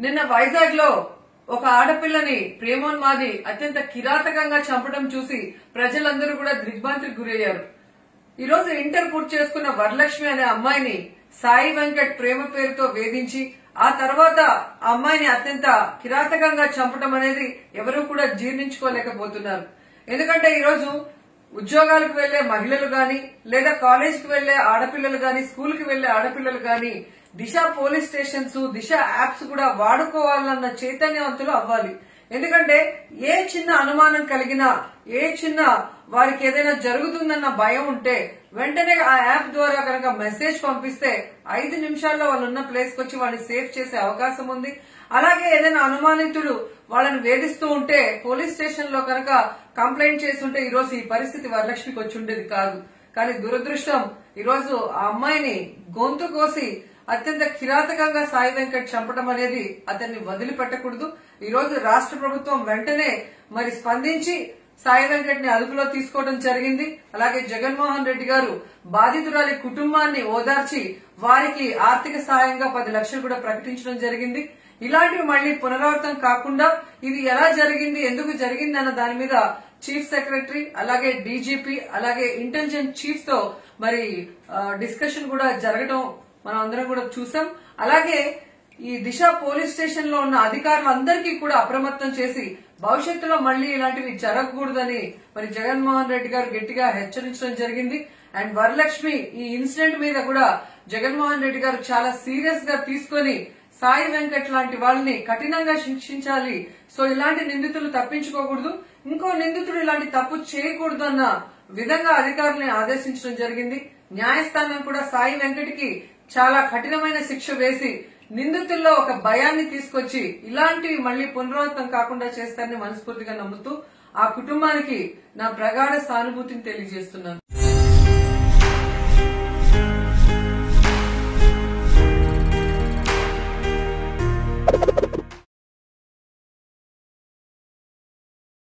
నిన్న వైజాగ్ లో ఒక ఆడపిల్లని ప్రేమోన్మాది అత్యంత కిరాతకంగా చంపడం చూసి ప్రజలందరూ కూడా దిగ్భ్రాంతికి గురయ్యారు ఈ రోజు ఇంటర్ పూర్తి చేసుకున్న వరలక్ష్మి అనే అమ్మాయిని సాయి వెంకట్ ప్రేమ పేరుతో వేధించి ఆ తర్వాత ఆ అమ్మాయిని అత్యంత కిరాతకంగా చంపడం అనేది ఎవరూ కూడా జీర్ణించుకోలేకపోతున్నారు ఎందుకంటే ఈ రోజు ఉద్యోగాలకు వెళ్లే మహిళలు గాని లేదా కాలేజ్ కి వెళ్లే ఆడపిల్లలు గాని స్కూల్ కి వెళ్లే ఆడపిల్లలు గాని Disha police stations Disha apps కూడా వాడుకోవాలన్న చైతన్యవంతులు అవ్వాలి ఎందుకంటే ఏ చిన్న అనుమానం కలిగినా ఏ చిన్న వారికి ఏదైనా జరుగుతుందన్న భయం ఉంటే వెంటనే ఆ యాప్ ద్వారా కనుక మెసేజ్ పంపిస్తే ఐదు నిమిషాల్లో వాళ్ళు ఉన్న ప్లేస్ కి వచ్చి వాళ్ళని సేఫ్ చేసే అవకాశం ఉంది అలాగే ఏదైనా అనుమానితుడు వాళ్ళని వేధిస్తూ ఉంటే పోలీస్ స్టేషన్ లో కనుక కంప్లైంట్ చేసి ఉంటే ఈ రోజు ఈ పరిస్థితి వరలక్ష్మికి వచ్చి ఉండేది కాదు కానీ దురదృష్టం ఈ రోజు ఆ అమ్మాయిని గొంతు కోసి అత్యంత కిరాతకంగా సాయి వెంకట్ చంపడం అనేది అతన్ని వదిలిపెట్టకూడదు ఈ రోజు రాష్ట్ర ప్రభుత్వం వెంటనే మరి స్పందించి సాయి వెంకట్ ని అదుపులో తీసుకోవడం జరిగింది అలాగే జగన్మోహన్ రెడ్డి గారు బాధితురాలి కుటుంబాన్ని ఓదార్చి వారికి ఆర్థిక సహాయంగా పది లక్షలు కూడా ప్రకటించడం జరిగింది ఇలాంటివి మళ్లీ పునరావృతం కాకుండా ఇది ఎలా జరిగింది ఎందుకు జరిగింది అన్న దాని మీద చీఫ్ సెక్రటరీ అలాగే డీజీపీ అలాగే ఇంటెలిజెన్స్ చీఫ్ తో మరి డిస్కషన్ కూడా జరగడం మనం అందరం కూడా చూసాం అలాగే ఈ దిశ పోలీస్ స్టేషన్ లో ఉన్న అధికారులందరికీ కూడా అప్రమత్తం చేసి భవిష్యత్తులో మళ్లీ ఇలాంటివి జరగకూడదని మరి జగన్మోహన్ రెడ్డి గారు గట్టిగా హెచ్చరించడం జరిగింది అండ్ వరలక్ష్మి ఈ ఇన్సిడెంట్ మీద కూడా జగన్మోహన్ రెడ్డి గారు చాలా సీరియస్ గా తీసుకొని సాయి వెంకట్ లాంటి వాళ్ళని కఠినంగా శిక్షించాలి సో ఇలాంటి నిందితులు తప్పించుకోకూడదు ఇంకో నిందితుడు ఇలాంటి తప్పు చేయకూడదు అన్న విధంగా అధికారుల్ని ఆదేశించడం జరిగింది న్యాయస్థానం కూడా సాయి వెంకట్కి చాలా కఠినమైన శిక్ష వేసి నిందితుల్లో ఒక భయాన్ని తీసుకొచ్చి ఇలాంటివి మళ్లీ పునరావృతం కాకుండా చేస్తారని మనస్ఫూర్తిగా నమ్ముతూ ఆ కుటుంబానికి నా ప్రగాఢ సానుభూతిని తెలియజేస్తున్నాను